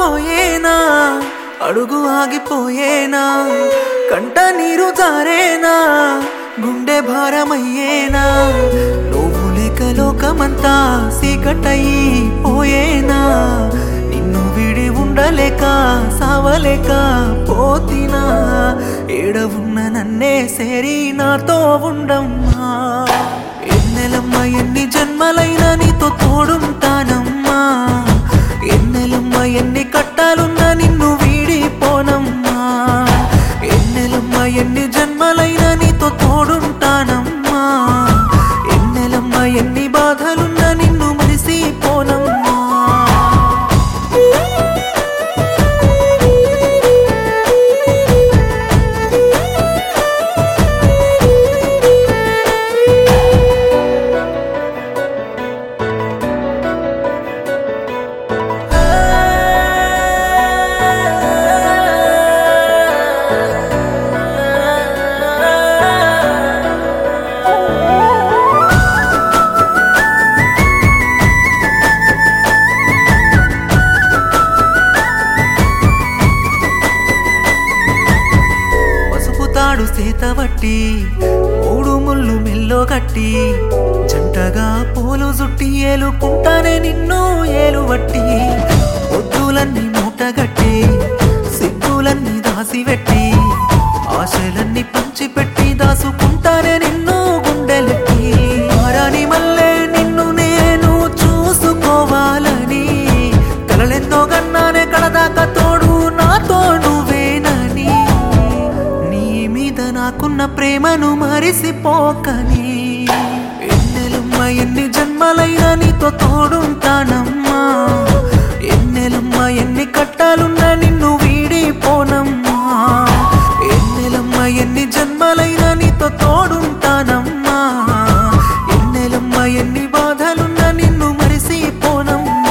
పోయేనా అడుగు ఆగిపోయేనా కంట నీరు జారేనా గుండె భారమయ్యేనా నువ్వు లేక లోకమంతా సీకటయి పోయేనా నిన్ను విడి ఉండలేక సావలేక పోతినా ఏడ ఉన్న నన్నే సేరి నాతో ఉండమ్మా ఎన్నెలమ్మ ఎన్ని జన్మలైనా నీతో తోడుంటానమ్మా ఎన్నెలమ్మ ఎన్ని కట్టాలున్నా నిన్ను వీడిపోనమ్మా ఎన్నెలమ్మ ఎన్ని జన్మలైనా నీతో తోడుంటానమ్మా ఎన్నెలమ్మ ఎన్ని బాధలున్నా నిన్ను మరిసిపోనమ్మా పసుపు తాడు సేతబట్టి మూడు ముళ్ళు మెల్లో కట్టి జంటగా పూలు జుట్టి ఏలుకుంటానే నిన్ను ఏలువట్టి పొద్దులన్నీ మూటగట్టి సిగ్గులన్నీ దాసిపెట్టి ఆశలన్నీ పంచిపెట్టి దాసుకుంటానే నిన్ను గుండెలెట్టి మారాని మల్లే నిన్ను నేను చూసుకోవాలని కలలెన్నో గన్నానే కడదాకా తోడు నాతో నువ్వేనని నీ మీద నాకున్న ప్రేమను మరిసిపోకని ఎన్నెలమ్మ ఎన్ని జన్మలైనా నీతో తోడుంటానమ్మా ఎన్నెలమ్మ ఎన్ని కట్టాలున్నా నిన్ను వీడిపోనమ్మా ఎన్నెలమ్మ ఎన్ని జన్మలైనా నీతో తోడుంటానమ్మా ఎన్నెలమ్మ ఎన్ని బాధలున్నా నిన్ను మరిసిపోనమ్మా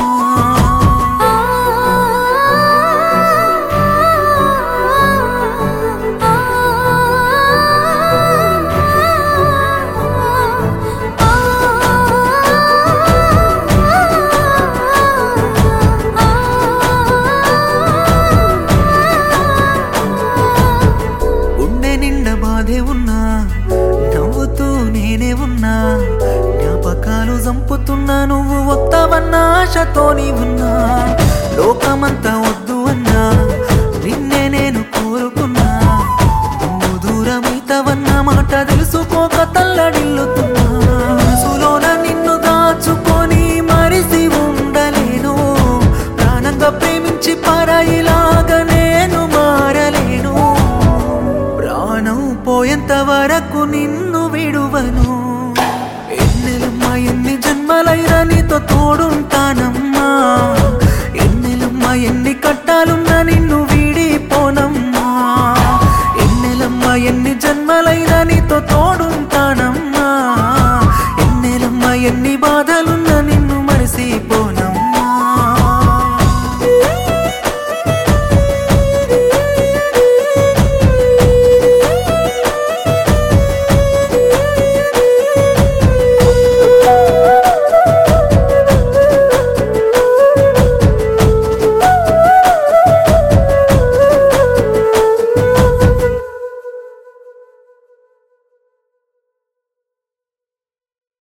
గుండె నిండా బాధే ఉన్నా నవ్వుతూ నేనే ఉన్నా జ్ఞాపకాలు చంపుతున్నా నువ్వు వస్తావన్న ఆశతోని ఉన్నా లోకమంతా వద్దు అన్నా నిన్నే నేను కోరుకున్నా నువ్వు దూరమైతవన్న మాట తెలుసుకోక తల్లడిల్లుతున్నా మనసులోన నిన్ను దాచుకొని మరిసి ఉండలేను ప్రాణంగా ప్రేమించి పరాయిలాగా నేను మారలేను ప్రాణం పోయేంత వరకు నిన్ను విడువను ఎన్నెలమ్మ ఎన్ని జన్మలైనా నీతో తోడుంటా